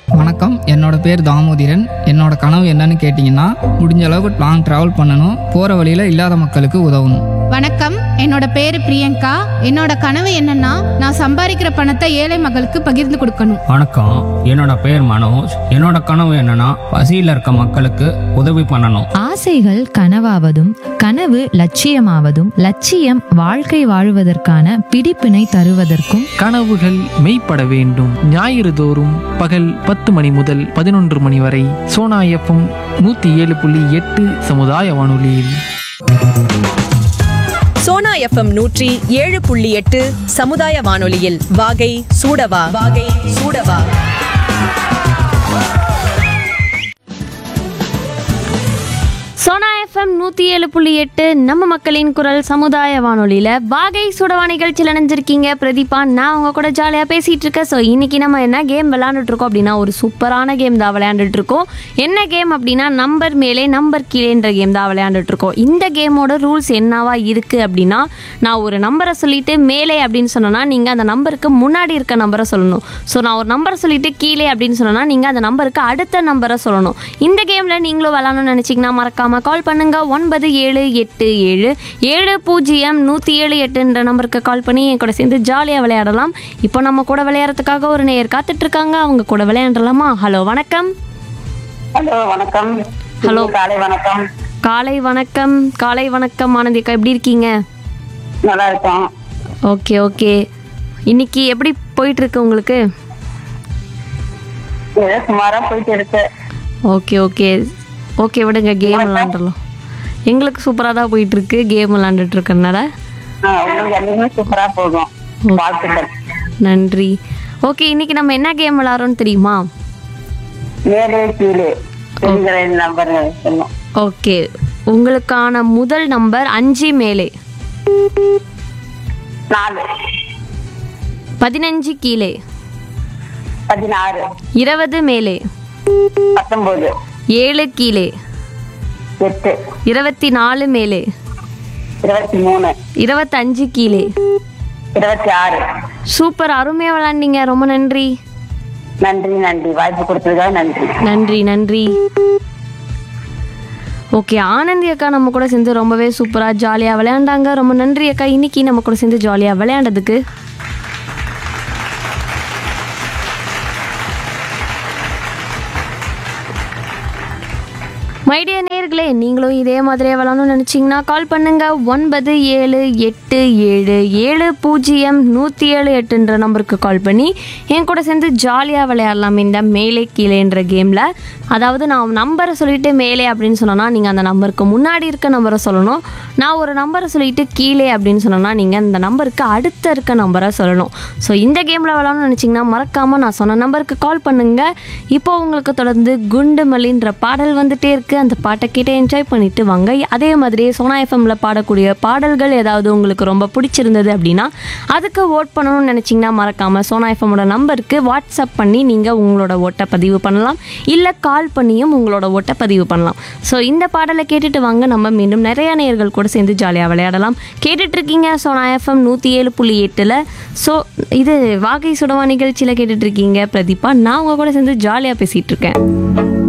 வணக்கம் என்னோட பேர் தாமோதிரன் என்னோட கனவு என்னன்னு கேட்டிங்கன்னா முடிஞ்ச அளவுக்கு லாங் ட்ராவல் பண்ணணும் போகிற வழியில் இல்லாத மக்களுக்கு உதவணும் வணக்கம் என்னோட பேரு பிரியங்கா என்னோட கனவு என்னன்னா நான் சம்பாதிக்கிற பணத்தை ஏழை மக்களுக்கு பகிர்ந்து கொடுக்கணும் வணக்கம் என்னோட பேர் மனோஜ் என்னோட கனவு என்னன்னா பசியில் இருக்க மக்களுக்கு உதவி பண்ணணும் ஆசைகள் கனவாவதும் கனவு லட்சியமாவதும் லட்சியம் வாழ்க்கை வாழுவதற்கான பிடிப்பினை தருவதற்கும் கனவுகள் மெய்ப்பட வேண்டும் ஞாயிறு தோறும் பகல் பத்து மணி முதல் பதினொன்று மணி வரை சோனா எஃப்எம் நூற்றி ஏழு புள்ளி எட்டு சமுதாய வானொலியில் சோனா எஃப்எம் நூற்றி ஏழு புள்ளி எட்டு சமுதாய வானொலியில் வாகை சூடவா வாகை சூடவா சோனா எஃப்எம் நூற்றி ஏழு புள்ளி எட்டு நம்ம மக்களின் குரல் சமுதாய வானொலியில் வாகை சுடவா நிகழ்ச்சியில் இணைஞ்சிருக்கீங்க பிரதீபா நான் உங்க கூட ஜாலியாக பேசிகிட்டு இருக்கேன் ஸோ இன்னைக்கு நம்ம என்ன கேம் விளாண்டுட்டு இருக்கோம் அப்படின்னா ஒரு சூப்பரான கேம் தான் விளையாண்டுட்டு இருக்கோம் என்ன கேம் அப்படின்னா நம்பர் மேலே நம்பர் கீழேன்ற கேம் தான் விளையாண்டுட்டு இருக்கோம் இந்த கேமோட ரூல்ஸ் என்னவா இருக்குது அப்படின்னா நான் ஒரு நம்பரை சொல்லிட்டு மேலே அப்படின்னு சொன்னேன்னா நீங்கள் அந்த நம்பருக்கு முன்னாடி இருக்க நம்பரை சொல்லணும் ஸோ நான் ஒரு நம்பரை சொல்லிட்டு கீழே அப்படின்னு சொன்னேன்னா நீங்கள் அந்த நம்பருக்கு அடுத்த நம்பரை சொல்லணும் இந்த கேமில் நீங்களும் விளாடணும்னு நினச்சிங்கன்னா மறக்காமல் கால் பண்ணுங்க ஒன்பது ஏழு எட்டு ஏழு ஏழு பூஜ்ஜியம் நூற்றி ஏழு எட்டுன்ற நம்பருக்கு கால் பண்ணி என் கூட சேர்ந்து ஜாலியாக விளையாடலாம் இப்போ நம்ம கூட விளையாடுறதுக்காக ஒரு நேயர் காத்துட்டு இருக்காங்க அவங்க கூட விளையாடலாமா ஹலோ வணக்கம் ஹலோ வணக்கம் ஹலோ. காலை வணக்கம் காலை வணக்கம் காலை வணக்கம் ஆனந்திக்கா எப்படி இருக்கீங்க நல்லா இருக்கோம் ஓகே ஓகே இன்னைக்கு எப்படி போயிட்டு இருக்கு உங்களுக்கு ஏதோ சுமாரா போயிட்டு இருக்கு ஓகே ஓகே ஓகே விடுங்க கேம் விளாண்டுலாம் எங்களுக்கு சூப்பராக தான் போயிட்டு இருக்கு கேம் விளாண்டுட்டு இருக்கறனால ஆ, உங்களுக்கு எல்லாமே சூப்பரா போகும் வாழ்த்துக்கள் நன்றி ஓகே இன்னைக்கு நம்ம என்ன கேம் விளாட்றோம்னு தெரியுமா மேலே கீழே என்கிற நம்பர் சொன்னோம் ஓகே உங்களுக்கான முதல் நம்பர் அஞ்சு மேலே நாலு பதினஞ்சு கீழே பதினாறு இருபது மேலே பத்தொன்பது ஏழு கீழே எட்டு இருபத்தி நாலு மேலே இருபத்தி மூணு இருபத்தஞ்சு கீழே இருபத்தி ஆறு சூப்பர் அருமையாக விளாண்டீங்க ரொம்ப நன்றி நன்றி நன்றி வாய்ப்பு கொடுத்ததுக்காக நன்றி நன்றி நன்றி ஓகே ஆனந்தி அக்கா நம்ம கூட சேர்ந்து ரொம்பவே சூப்பராக ஜாலியாக விளையாண்டாங்க ரொம்ப நன்றி அக்கா இன்னைக்கு நம்ம கூட சேர்ந்து ஜாலியாக விளையாண்டதுக்கு மைடிய நேர்களே நீங்களும் இதே மாதிரியே விளாடணும்னு நினச்சிங்கன்னா கால் பண்ணுங்க ஒன்பது ஏழு எட்டு ஏழு ஏழு பூஜ்ஜியம் நூற்றி ஏழு எட்டுன்ற நம்பருக்கு கால் பண்ணி என் கூட சேர்ந்து ஜாலியாக விளையாடலாம் இந்த மேலே கீழேன்ற கேமில் அதாவது நான் நம்பரை சொல்லிட்டு மேலே அப்படின்னு சொன்னேன்னா நீங்கள் அந்த நம்பருக்கு முன்னாடி இருக்க நம்பரை சொல்லணும் நான் ஒரு நம்பரை சொல்லிட்டு கீழே அப்படின்னு சொன்னேன்னா நீங்கள் அந்த நம்பருக்கு அடுத்த இருக்க நம்பரை சொல்லணும் ஸோ இந்த கேமில் விளாடணும்னு நினச்சிங்கன்னா மறக்காமல் நான் சொன்ன நம்பருக்கு கால் பண்ணுங்க இப்போ உங்களுக்கு தொடர்ந்து குண்டு மல்லின்ற பாடல் வந்துட்டே இருக்கு அந்த பாட்டை கேட்டு என்ஜாய் பண்ணிட்டு வாங்க அதே மாதிரியே சோனா எஃப்எம்ல பாடக்கூடிய பாடல்கள் ஏதாவது உங்களுக்கு ரொம்ப பிடிச்சிருந்தது அப்படின்னா அதுக்கு ஓட் பண்ணணும்னு நினச்சிங்கன்னா மறக்காமல் சோனா எஃப்எம்மோட நம்பருக்கு வாட்ஸ்அப் பண்ணி நீங்கள் உங்களோட ஓட்டை பதிவு பண்ணலாம் இல்லை கால் பண்ணியும் உங்களோட ஓட்டை பதிவு பண்ணலாம் ஸோ இந்த பாடலை கேட்டுட்டு வாங்க நம்ம மீண்டும் நிறைய நேயர்கள் கூட சேர்ந்து ஜாலியாக விளையாடலாம் கேட்டுட்டு இருக்கீங்க சோனா எஃப்எம் நூற்றி ஏழு புள்ளி எட்டில் ஸோ இது வாகை சுடவா நிகழ்ச்சியில் கேட்டுட்டு இருக்கீங்க பிரதீபா நான் உங்க கூட சேர்ந்து ஜாலியாக பேசிகிட்டு இருக்கேன்